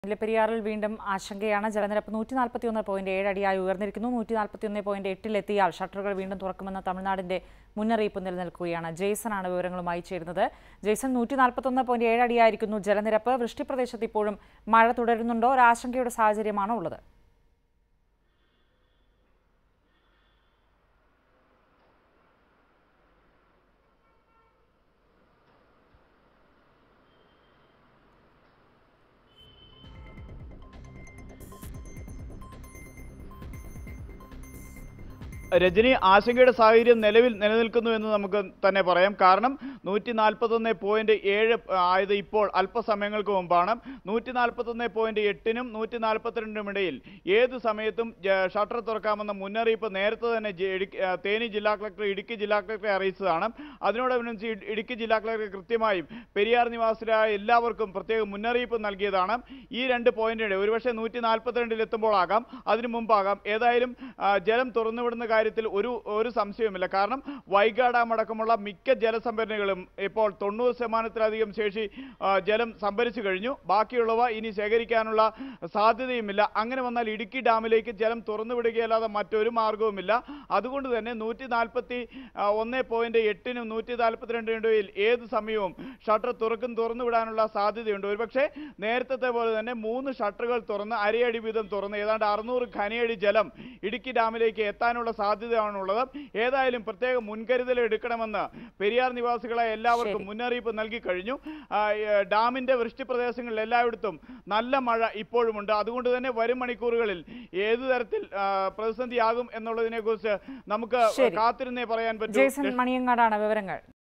മുല്ലപ്പെരിയാറിൽ വീണ്ടും ആശങ്കയാണ് ജലനിരപ്പ് നൂറ്റി നാൽപ്പത്തി ഒന്ന് പോയിന്റ് ഏഴ് അടിയായി ഉയർന്നിരിക്കുന്നു നൂറ്റി നാൽപ്പത്തി ഒന്ന് പോയിന്റ് എട്ടിലെത്തിയാൽ ഷട്ടറുകൾ വീണ്ടും തുറക്കുമെന്ന തമിഴ്നാടിന്റെ മുന്നറിയിപ്പ് നിലനിൽക്കുകയാണ് ജെയ്സൺ ആണ് വിവരങ്ങളുമായി ചേരുന്നത് ജെയ്സൺ നൂറ്റി നാൽപ്പത്തൊന്ന് പോയിന്റ് ഏഴ് അടിയായിരിക്കുന്നു ജലനിരപ്പ് വൃഷ്ടിപ്രദേശത്ത് ഇപ്പോഴും മഴ തുടരുന്നുണ്ടോ ഒരു ആശങ്കയുടെ സാഹചര്യമാണോ ഉള്ളത് രജനി ആശങ്കയുടെ സാഹചര്യം നിലവിൽ നിലനിൽക്കുന്നു എന്ന് നമുക്ക് തന്നെ പറയാം കാരണം നൂറ്റി നാൽപ്പത്തൊന്ന് പോയിന്റ് ഏഴ് ആയത് ഇപ്പോൾ അല്പസമയങ്ങൾക്ക് മുമ്പാണ് നൂറ്റി നാൽപ്പത്തൊന്ന് പോയിന്റ് എട്ടിനും നൂറ്റി നാൽപ്പത്തിരണ്ടിനും ഇടയിൽ ഏത് സമയത്തും ജ- ഷട്ടർ തുറക്കാമെന്ന മുന്നറിയിപ്പ് നേരത്തെ തന്നെ ജി- ഇടുക്കി- ആ, തേനി ജില്ലാ കളക്ടർ ഇടുക്കി ജില്ലാ കളക്ടറെ അറിയിച്ചതാണ് അതിനോടനുബന്ധിച്ച് ഇ- ഇടുക്കി ജില്ലാ കളക്ടർ കൃത്യമായും പെരിയാർ നിവാസികളായ എല്ലാവർക്കും പ്രത്യേക മുന്നറിയിപ്പ് നൽകിയതാണ് ഈ രണ്ട് പോയിന്റിടെ ഒരുപക്ഷെ നൂറ്റി നാൽപ്പത്തിരണ്ടിൽ എത്തുമ്പോഴാകാം അതിനു മുമ്പാകാം ഏതായാലും ആ, ജലം തുറന്നുവിടുന്ന കാര്യത്തിൽ ഒരു ഒരു സംശയവുമില്ല കാരണം വൈഗാ ഡാം അടക്കമുള്ള മിക്ക ജലസംഭരണികളും ഇപ്പോൾ തൊണ്ണൂറ് ശതമാനത്തിലധികം ശേഷി ആ, ജലം സംഭരിച്ചു കഴിഞ്ഞു ബാക്കിയുള്ളവ ഇനി ശേഖരിക്കാനുള്ള സാധ്യതയുമില്ല അങ്ങനെ വന്നാൽ ഇടുക്കി ഡാമിലേക്ക് ജലം തുറന്നുവിടുകയല്ലാതെ മറ്റൊരു മാർഗവുമില്ല അതുകൊണ്ട് തന്നെ നൂറ്റി നാൽപ്പത്തി ഒന്ന് പോയിന്റ് എട്ടിനും നൂറ്റി നാൽപ്പത്തിരണ്ടിനും ഇടയിൽ ഏത് സമയവും ഷട്ടർ തുറക്കും തുറന്നുവിടാനുള്ള സാധ്യതയുണ്ട് ഒരുപക്ഷെ നേരത്തെ പോലെ തന്നെ മൂന്ന് ഷട്ടറുകൾ തുറന്ന് അരയടി വീതം തുറന്ന് ഏതാണ്ട് അറുന്നൂറ് ഖനിയടി ജലം ഇടുക്കി ഡാമിലേക്ക് എത്താനുള്ള സാധ്യതയാണുള്ളത് ഏതായാലും പ്രത്യേക മുൻകരുതൽ എടുക്കണമെന്ന് പെരിയാർ നിവാസികളെ എല്ലാവർക്കും ശരി. മുന്നറിയിപ്പ് നൽകി കഴിഞ്ഞു ആ, ഏ, ഡാമിന്റെ വൃഷ്ടി പ്രദേശങ്ങളിൽ എല്ലായിടത്തും നല്ല മഴ ഇപ്പോഴുമുണ്ട് അതുകൊണ്ട് തന്നെ വരും മണിക്കൂറുകളിൽ ഏത് തരത്തിൽ ആ, പ്രതിസന്ധിയാകും എന്നുള്ളതിനെ കുറിച്ച് നമുക്ക് ശരി. കാത്തിരുന്നേ പറയാൻ പറ്റൂ ജെയ്സൺ മണിയങ്ങാടാണ് വിവരങ്ങൾ